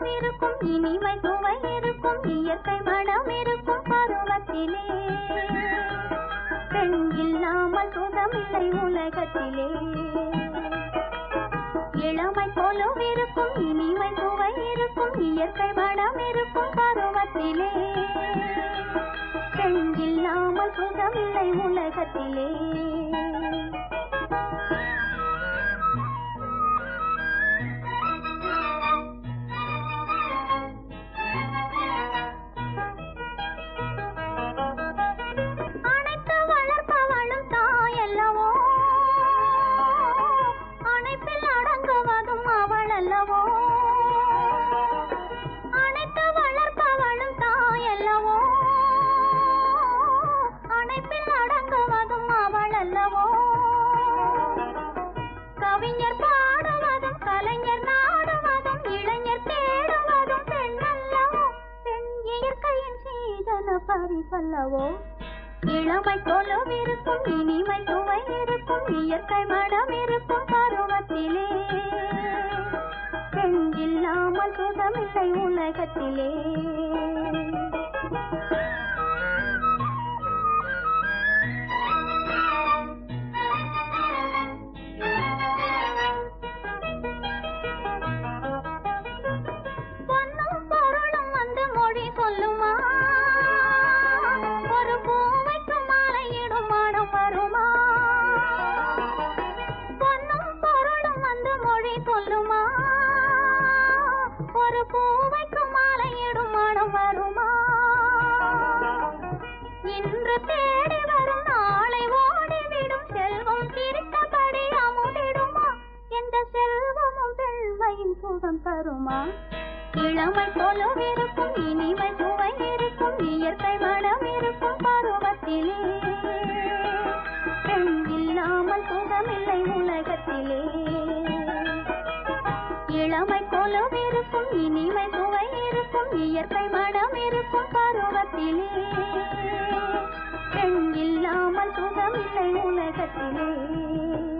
கொலும் இருக்கும் இனிமை சுவை இருக்கும் இயற்கை மனம் இருக்கும் பருவத்திலே பெண் இல்லாமல் சுகமில்லை உலகத்திலே இளமை போலும் இருக்கும் இனிமை சுவை இருக்கும் இயற்கை மனம் இருக்கும் பருவத்திலே பெண் இல்லாமல் சுகமில்லை உலகத்திலே அனைத்து வளர்ப்பவளும் தாயல்லவோ அனைத்தில் அடங்குவதும் அவள் அல்லவோ அனைத்து வளர்ப்பவளும் தாயல்லவோ அனைத்தில் அடங்குவதும் அவள் அல்லவோ கவிஞர் பாடுவதும் கலைஞர் நாடுவதும் இளைஞர் தேடுவதும் பெண்ணல்லவோ பெண் இயற்கையின் சீதன பரிசல்லவோ இளமை கொலும் இருக்கும் இனிமை சுவை இருக்கும் இயற்கை மனம் இருக்கும் பருவத்திலே பெண் இல்லாமல் சுகமில்லை உலகத்திலே பொன்னும் பொருளும் வந்து மொழி சொல்லுமா ஒரு பூவைக்கு மாலையிடும் மனம் வருமா பொன்னும் பொருளும் வந்து மொழி சொல்லுமா ஒரு பூவைக்கு மாலையிடும் மனம் வருமா இன்று தேடி வரும் நாளை ஓடிவிடும் செல்வம் திருத்தபடி அமுதிடுமா எந்த செல்வமும் வெள்மையின் சுகம் தருமா இளமை போலும் இருக்கும் இனிமை சுவை இருக்கும் இயற்கை மனம் இருக்கும் பருவத்திலே பெண் இல்லாமல் சுகமில்லை உலகத்திலே இளமை போலும் இருக்கும் இனிமை சுவை இருக்கும் இயற்கை மனம் இருக்கும் பருவத்திலே பெண் இல்லாமல் சுகமில்லை உலகத்திலே